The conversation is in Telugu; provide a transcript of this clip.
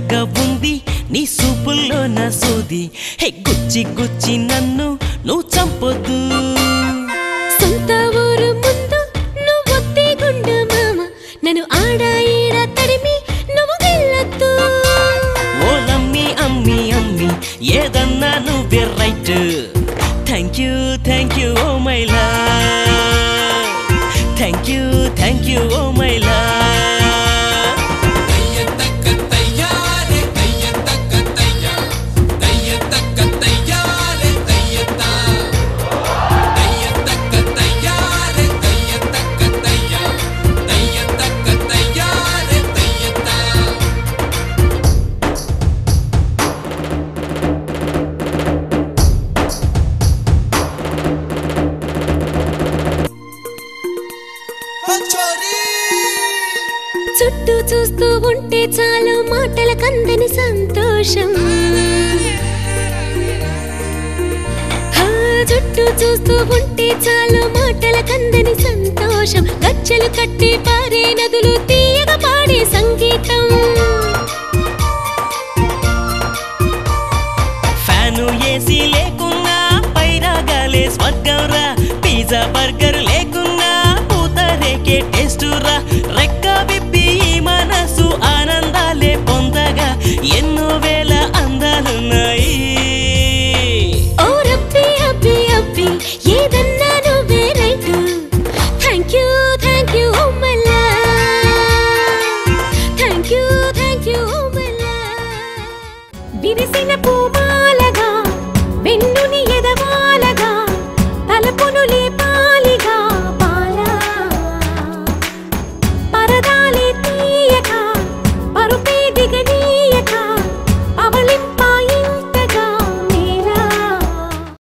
సూపర్గా ఉంది నీ సూపుల్లో నా సోది హే గుచ్చి గుచ్చి నన్ను నువ్వు చంపొద్దు సొంత ఊరు ముందు నువ్వు ఒత్తి గుండు మామ నన్ను ఆడ ఈడ తడిమి నువ్వు వెళ్ళొద్దు ఓ నమ్మి అమ్మి అమ్మి ఏదన్నా నువ్వే right thank you thank you oh my thank you thank you oh my చుట్టూ చూస్తూ ఉంటే చాలు మాటల కందని సంతోషం హా, చుట్టూ చూస్తూ ఉంటే చాలు మాటల కందని సంతోషం గచ్చలు కట్టి పారే నదులు తీయగా పాడే సంగీతం ఫ్యాను ఏసీ లేకున్నా పైరాగాలే స్వర్గంరా పిజ్జా బర్గర్ లేకున్నా పూతరేకే టేస్టురా రెక్క విప్పి ఈ మనసు ఆనందాలే పొందగా ఎన్నో వేల అందాలున్నాయి ఓ రబ్బీ అబ్బి అబ్బి ఏదన్నా నువ్వే right thank you thank you oh my thank you thank you oh my విరిసిన పూమాలగా వెన్ను